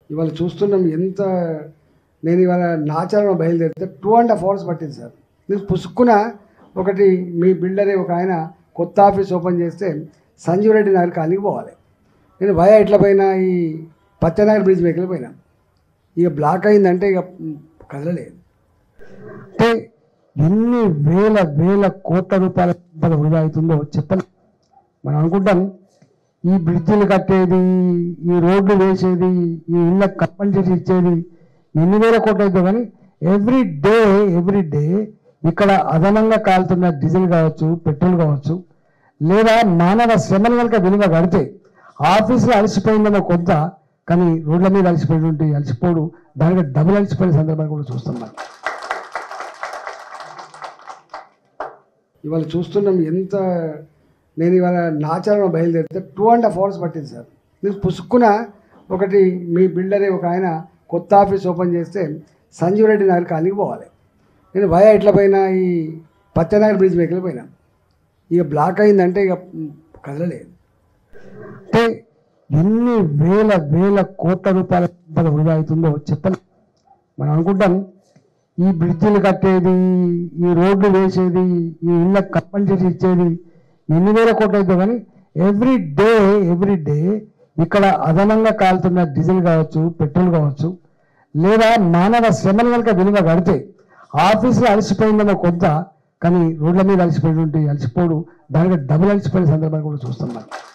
ఇవాళ చూస్తున్నాం ఎంత నేను ఇవాళ నాచారం బయలుదేరితే టూ అండ్ హాఫ్ అవర్స్ పట్టింది సార్ నేను పుసుక్కున ఒకటి మీ బిల్డరే ఒక ఆయన కొత్త ఆఫీస్ ఓపెన్ చేస్తే సంజీవ్ రెడ్డి నగర్ కాలనీకి పోవాలి నేను భయ ఎట్లా పోయినా ఈ పచ్చనగర్ బ్రిడ్జ్ మీదకి వెళ్ళిపోయినా ఇక బ్లాక్ అయిందంటే ఇక కదలలేదు అంటే ఎన్ని వేల వేల కోట్ల రూపాయల సంపద వృధా అవుతుందో చెప్పను మనం అనుకుంటాం ఈ బ్రిడ్జిలు కట్టేది ఈ రోడ్లు వేసేది ఈ ఇళ్ళ కంపల్సరీ ఇచ్చేది ఎన్ని వేల కోట్లు అవుతుందో కానీ ఎవ్రీ డే ఎవ్రీ డే ఇక్కడ అదనంగా కాలుతున్న డీజిల్ కావచ్చు పెట్రోల్ కావచ్చు లేదా మానవ శ్రమల కనుక విలువ కడితే ఆఫీసులో అలసిపోయిందన్న కొంత కానీ రోడ్ల మీద అలసిపోయి ఉంటే అలసిపోడు దానికి డబుల్ అలసిపోయిన సందర్భాన్ని కూడా చూస్తున్నాం ఇవాళ చూస్తున్నాం ఎంత నేను ఇవాళ నాచారం బయలుదేరితే టూ అండ్ హాఫ్ అవర్స్ పట్టింది సార్ నేను పుసుక్కున ఒకటి మీ బిల్డరే ఒక ఆయన కొత్త ఆఫీస్ ఓపెన్ చేస్తే సంజీవ్ రెడ్డి నగర్ కాలనీకి పోవాలి నేను భయ ఎట్లా పోయినా ఈ పచ్చనగర్ బ్రిడ్జ్ మీదకి వెళ్ళిపోయినా ఇక బ్లాక్ అయిందంటే ఇక కదలలేదు అంటే ఎన్ని వేల వేల కోట్ల రూపాయల సంపద వృధా అవుతుందో చెప్పను మనం అనుకుంటాం ఈ బ్రిడ్జిలు కట్టేది ఈ రోడ్లు వేసేది ఈ ఇళ్ళ కంపల్సరీ ఇచ్చేది ఎన్ని వేల కోట్లు అవుతుందో కానీ ఎవ్రీ డే ఎవ్రీ డే ఇక్కడ అదనంగా కాలుతున్న డీజిల్ కావచ్చు పెట్రోల్ కావచ్చు లేదా మానవ శ్రమల కనుక విలువ కడితే ఆఫీసులో అలసిపోయిందన్న కొంత కానీ రోడ్ల మీద అలసిపోయి ఉంటే అలసిపోడు దానికి డబుల్ అలసిపోయిన సందర్భాన్ని కూడా చూస్తున్నాం